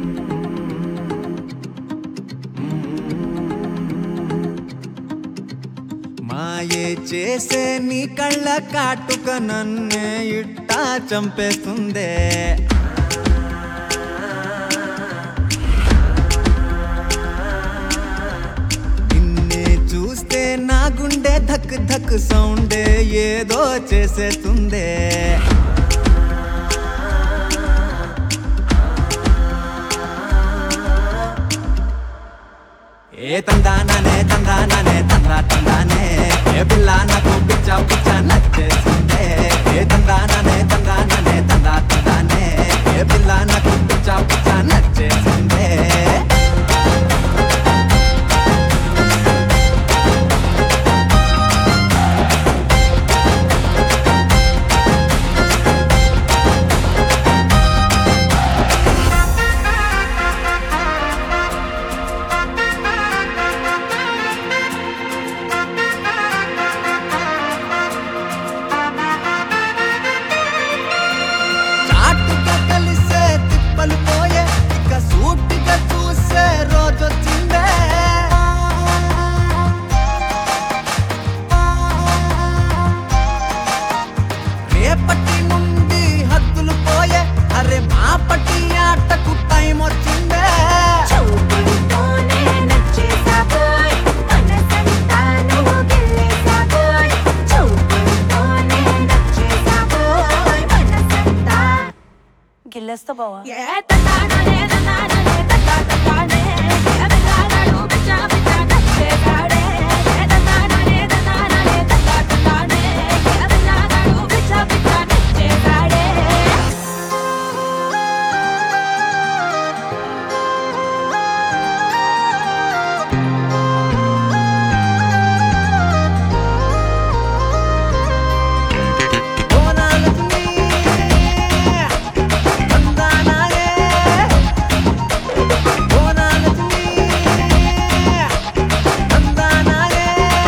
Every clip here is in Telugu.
మాయే చేసే నీ కళ్ళ కాటుక నన్నే ఇట్టా చంపేస్తుందే నిన్నే చూస్తే నా గుండె ధక్ ధక్ సౌండే ఏదో చేసేస్తుందే ఏ తందాననే తందాననే తందా తందానే ఏ పిల్ల నాకు పిచ్చ పిచ్చ నచ్చేసిందే ఏ తందాననే తందాననే తందా తందానే ఏ పిల్ల నాకు పిచ్చ పిచ్చ నచ్చేసిందే చాటుగా కలిసే తిప్పలు పోయే ఇక సూటిగా చూసే రోజొచ్చిందే రేపటి నుండి హద్దులు పోయే అరే మాపటి ఆటకు టైం వచ్చిందే చూపులతోనే నచ్చేసాబోయ్ మనసంతా నువ్వు గిల్లేసాబోయ్ చూపులతోనే నచ్చేసాబోయ్ మనసంతా గిల్లేస్తా బావా ఏ తందాననే తందాననే తందా తందానే ఏ బిల్లాడు బిచ్చా బిచ్చా నచ్చేసాడే ఏ తందాననే తందాననే తందా తందానే ఏ బిల్లాడు బిచ్చా బిచ్చా నచ్చేసాడే బోనాలకి తందానాయే బోనాలకి తందానాయే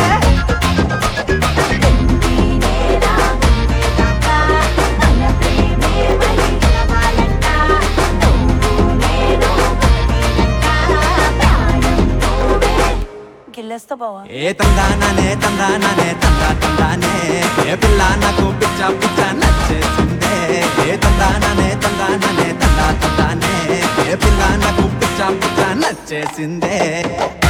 నీనేలా ముందేదాక మన ప్రేమే మళ్ళీ కావాలంట నువ్వు నేను ఒకటినంట ప్రాణం నువ్వే గిల్లేస్తా బావా ఏ తందాననే తందాననే తందా తందానే ఏ పిల్ల నాకు పిచ్చ పిచ్చ నచ్చేసిందే ఏ తందాననే తందాననే తందా తందానే ఏ పిల్ల నాకు పిచ్చ పిచ్చ నచ్చేసిందే